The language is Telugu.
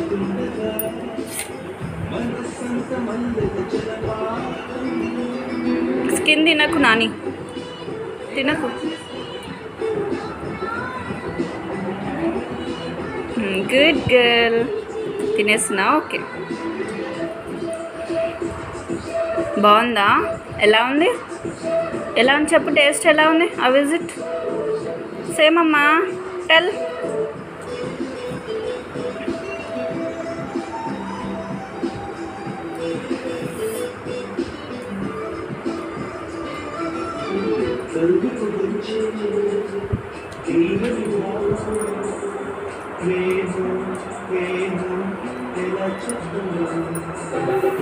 స్కిన్ తినకు నాని తినకు గుడ్ గర్ల్ తినేస్తున్నా ఓకే బాగుందా ఎలా ఉంది ఎలా ఉంది చెప్పు టేస్ట్ ఎలా ఉంది ఆ విజిట్ సేమ్ అమ్మా టెల్ ప్రేమ ప్రేమ ఎలా చెప్తున్నా